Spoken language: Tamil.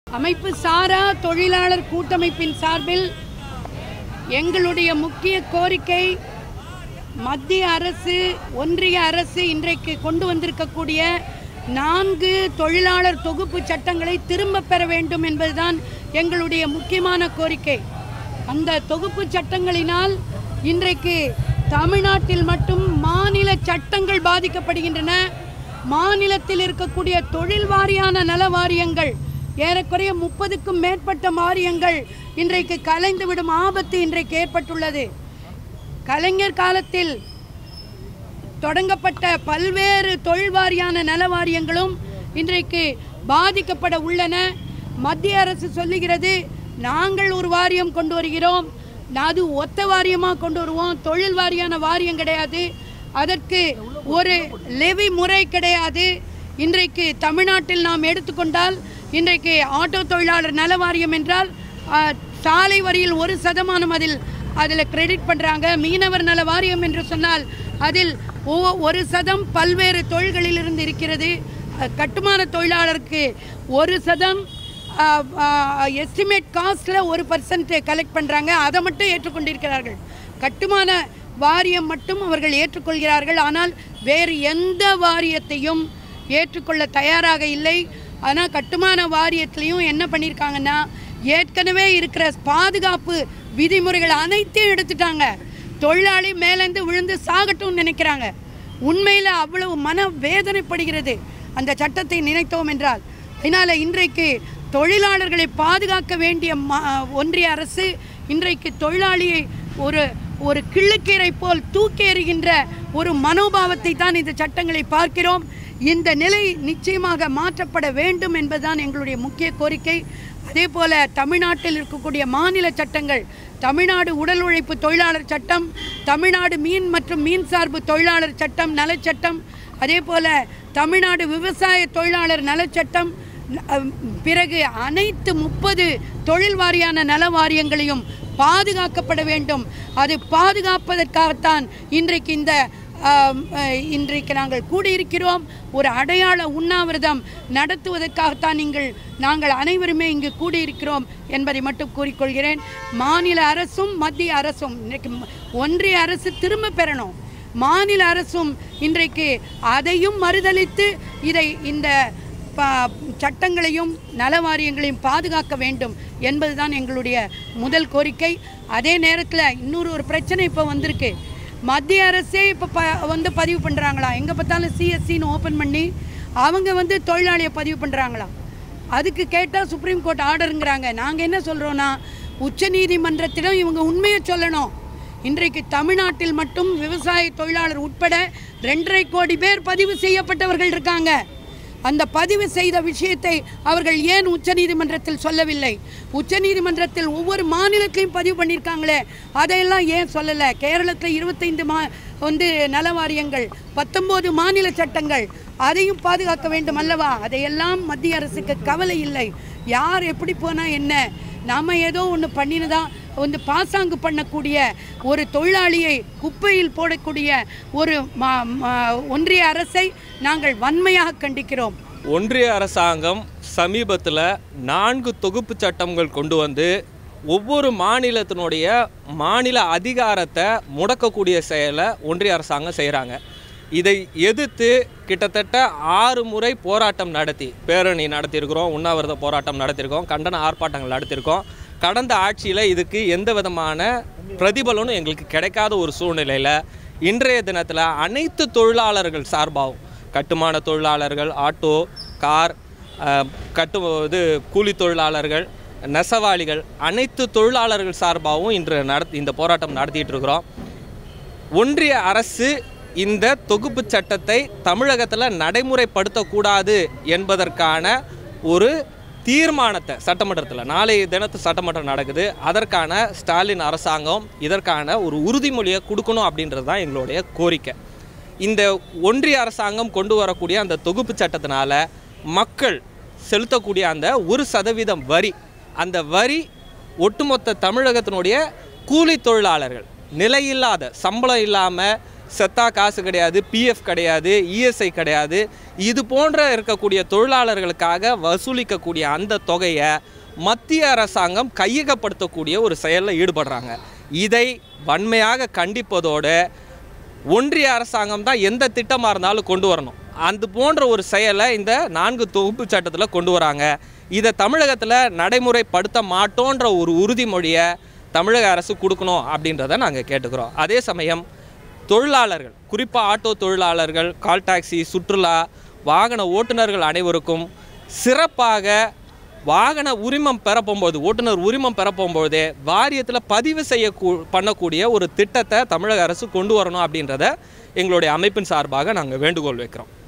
அமைப்பு சாரா தொழிலாளர் கூட்டமைப்பின் சார்பில் எங்களுடைய முக்கிய கோரிக்கை மத்திய அரசு ஒன்றிய அரசு இன்றைக்கு கொண்டு வந்திருக்கக்கூடிய நான்கு தொழிலாளர் தொகுப்பு சட்டங்களை திரும்ப பெற வேண்டும் என்பதுதான் எங்களுடைய முக்கியமான கோரிக்கை அந்த தொகுப்பு சட்டங்களினால் இன்றைக்கு தமிழ்நாட்டில் மட்டும் மாநில சட்டங்கள் பாதிக்கப்படுகின்றன மாநிலத்தில் இருக்கக்கூடிய தொழில் வாரியான நல வாரியங்கள் ஏறக்குறைய முப்பதுக்கும் மேற்பட்ட வாரியங்கள் இன்றைக்கு கலைந்துவிடும் ஆபத்து இன்றைக்கு ஏற்பட்டுள்ளது கலைஞர் காலத்தில் தொடங்கப்பட்ட பல்வேறு தொழில் வாரியான நல வாரியங்களும் இன்றைக்கு பாதிக்கப்பட உள்ளன மத்திய அரசு சொல்லுகிறது நாங்கள் ஒரு வாரியம் கொண்டு வருகிறோம் அது ஒத்த வாரியமாக கொண்டு வருவோம் தொழில் வாரியான வாரியம் கிடையாது அதற்கு ஒரு லெவி முறை கிடையாது இன்றைக்கு தமிழ்நாட்டில் நாம் எடுத்துக்கொண்டால் இன்றைக்கு ஆட்டோ தொழிலாளர் நல வாரியம் என்றால் ஆ, சாலை வரியில் ஒரு சதமானம் அதில் அதில் கிரெடிட் பண்ணுறாங்க மீனவர் நல வாரியம் என்று சொன்னால் அதில் ஒவ்வொ- ஒரு சதம் பல்வேறு தொழில்களிலிருந்து இருக்கிறது அஹ், கட்டுமான தொழிலாளருக்கு ஒரு சதம் எஸ்டிமேட் காஸ்டில் ஒரு பர்சன்ட் கலெக்ட் பண்ணுறாங்க அதை மட்டும் ஏற்றுக்கொண்டிருக்கிறார்கள் கட்டுமான வாரியம் மட்டும் அவர்கள் ஏற்றுக்கொள்கிறார்கள் ஆனால் வேறு எந்த வாரியத்தையும் ஏற்றுக்கொள்ள தயாராக இல்லை ஆனால் கட்டுமான வாரியத்திலையும் என்ன பண்ணியிருக்காங்கன்னா ஏற்கனவே இருக்கிற பாதுகாப்பு விதிமுறைகள் அனைத்தையும் எடுத்துட்டாங்க தொழிலாளி மேலேருந்து விழுந்து சாகட்டும்னு நினைக்கிறாங்க உண்மையில் அவ்வளவு மன வேதனைப்படுகிறது அந்த சட்டத்தை நினைத்தோம் என்றால் அதனால் இன்றைக்கு தொழிலாளர்களை பாதுகாக்க வேண்டிய ம- ஒன்றிய அரசு இன்றைக்கு தொழிலாளியை ஒரு ஒரு கிள்ளுக்கீரை போல் தூக்கி எறிகின்ற ஒரு மனோபாவத்தை தான் இந்த சட்டங்களை பார்க்கிறோம் இந்த நிலை நிச்சயமாக மாற்றப்பட வேண்டும் என்பதுதான் எங்களுடைய முக்கிய கோரிக்கை அதே போல தமிழ்நாட்டில் இருக்கக்கூடிய மாநில சட்டங்கள் தமிழ்நாடு உடல் உழைப்பு தொழிலாளர் சட்டம் தமிழ்நாடு மீன் மற்றும் மீன் சார்பு தொழிலாளர் சட்டம் நலச்சட்டம் அதே போல தமிழ்நாடு விவசாய தொழிலாளர் நலச்சட்டம் ந- அம், பிறகு அனைத்து முப்பது தொழில் வாரியான நல வாரியங்களையும் பாதுகாக்கப்பட வேண்டும் அது பாதுகாப்பதற்காகத்தான் இன்றைக்கு இந்த ஆம், அஹ், இன்றைக்கு நாங்கள் கூடியிருக்கிறோம் ஒரு அடையாள உண்ணாவிரதம் நடத்துவதற்காகத்தான் நீங்கள் நாங்கள் அனைவருமே இங்கு கூடியிருக்கிறோம் என்பதை மட்டும் கூறிக்கொள்கிறேன் மாநில அரசும் மத்திய அரசும் இன்றைக்கு ம- ஒன்றிய அரசு திரும்ப பெறணும் மாநில அரசும் இன்றைக்கு அதையும் மறுதலித்து இதை இந்த ப- சட்டங்களையும் நல வாரியங்களையும் பாதுகாக்க வேண்டும் என்பதுதான் எங்களுடைய முதல் கோரிக்கை அதே நேரத்தில் இன்னொரு ஒரு பிரச்சனை இப்போ வந்திருக்கு மத்திய அரசே இப்போ ப வந்து பதிவு பண்ணுறாங்களா எங்கே பார்த்தாலும் சிஎஸ்சின்னு ஓப்பன் பண்ணி அவங்க வந்து தொழிலாளியை பதிவு பண்ணுறாங்களாம் அதுக்கு கேட்டால் சுப்ரீம் கோர்ட் ஆர்டருங்கிறாங்க நாங்கள் என்ன சொல்கிறோன்னா உச்சநீதிமன்றத்திடம் இவங்க உண்மையை சொல்லணும் இன்றைக்கு தமிழ்நாட்டில் மட்டும் விவசாய தொழிலாளர் உட்பட ரெண்டரை கோடி பேர் பதிவு செய்யப்பட்டவர்கள் இருக்காங்க அந்த பதிவு செய்த விஷயத்தை அவர்கள் ஏன் உச்சநீதிமன்றத்தில் சொல்லவில்லை உச்சநீதிமன்றத்தில் ஒவ்வொரு மாநிலத்திலையும் பதிவு பண்ணியிருக்காங்களே அதையெல்லாம் ஏன் சொல்லலை கேரளத்தில் இருபத்தைந்து மா வந்து நல வாரியங்கள் பத்தொம்போது மாநில சட்டங்கள் அதையும் பாதுகாக்க வேண்டும் அல்லவா அதையெல்லாம் மத்திய அரசுக்கு கவலை இல்லை யார் எப்படி போனால் என்ன நாம் ஏதோ ஒன்று பண்ணினதா வந்து பாசாங்கு பண்ணக்கூடிய ஒரு தொழிலாளியை குப்பையில் போடக்கூடிய ஒரு மா- மா- ஒன்றிய அரசை நாங்கள் வன்மையாக கண்டிக்கிறோம் ஒன்றிய அரசாங்கம் சமீபத்தில் நான்கு தொகுப்பு சட்டங்கள் கொண்டு வந்து ஒவ்வொரு மாநிலத்தினுடைய மாநில அதிகாரத்தை முடக்கக்கூடிய செயலை ஒன்றிய அரசாங்கம் செய்கிறாங்க இதை எதிர்த்து கிட்டத்தட்ட ஆறு முறை போராட்டம் நடத்தி பேரணி நடத்தியிருக்கிறோம் உண்ணாவிரத போராட்டம் நடத்தியிருக்கோம் கண்டன ஆர்ப்பாட்டங்கள் நடத்தியிருக்கோம் கடந்த ஆட்சியில் இதுக்கு எந்த விதமான பிரதிபலனும் எங்களுக்கு கிடைக்காத ஒரு சூழ்நிலையில் இன்றைய தினத்தில் அனைத்து தொழிலாளர்கள் சார்பாகவும் கட்டுமான தொழிலாளர்கள் ஆட்டோ கார் அஹ், கட்டு இது கூலி தொழிலாளர்கள் நெசவாளிகள் அனைத்து தொழிலாளர்கள் சார்பாகவும் இன்று நடத்தி இந்த போராட்டம் நடத்திட்டு இருக்கிறோம் ஒன்றிய அரசு இந்த தொகுப்பு சட்டத்தை தமிழகத்தில் நடைமுறைப்படுத்தக்கூடாது என்பதற்கான ஒரு தீர்மானத்தை சட்டமன்றத்தில் நாளைய தினத்து சட்டமன்றம் நடக்குது அதற்கான ஸ்டாலின் அரசாங்கம் இதற்கான ஒரு உறுதிமொழியை கொடுக்கணும் அப்படின்றது தான் எங்களுடைய கோரிக்கை இந்த ஒன்றிய அரசாங்கம் கொண்டு வரக்கூடிய அந்த தொகுப்பு சட்டத்தினால மக்கள் செலுத்தக்கூடிய அந்த ஒரு சதவீதம் வரி அந்த வரி ஒட்டுமொத்த தமிழகத்தினுடைய கூலி தொழிலாளர்கள் நிலையில்லாத சம்பளம் இல்லாமல் செத்தா காசு கிடையாது பிஎஃப் கிடையாது இஎஸ்ஐ கிடையாது இது போன்ற இருக்கக்கூடிய தொழிலாளர்களுக்காக வசூலிக்கக்கூடிய அந்த தொகையை மத்திய அரசாங்கம் கையகப்படுத்தக்கூடிய ஒரு செயலில் ஈடுபடுறாங்க இதை வன்மையாக கண்டிப்பதோடு ஒன்றிய அரசாங்கம் தான் எந்த திட்டமாக இருந்தாலும் கொண்டு வரணும் அது போன்ற ஒரு செயலை இந்த நான்கு தொகுப்பு சட்டத்தில் கொண்டு வராங்க இதை தமிழகத்தில் நடைமுறைப்படுத்த மாட்டோன்ற ஒரு உறுதிமொழியை தமிழக அரசு கொடுக்கணும் அப்படின்றத நாங்கள் கேட்டுக்கிறோம் அதே சமயம் தொழிலாளர்கள் குறிப்பாக ஆட்டோ தொழிலாளர்கள் கால் டாக்ஸி சுற்றுலா வாகன ஓட்டுநர்கள் அனைவருக்கும் சிறப்பாக வாகன உரிமம் பெற போகும்போது ஓட்டுநர் உரிமம் பெற போகும்போதே வாரியத்தில் பதிவு செய்ய கூ- பண்ணக்கூடிய ஒரு திட்டத்தை தமிழக அரசு கொண்டு வரணும் அப்படின்றத எங்களுடைய அமைப்பின் சார்பாக நாங்கள் வேண்டுகோள் வைக்கிறோம்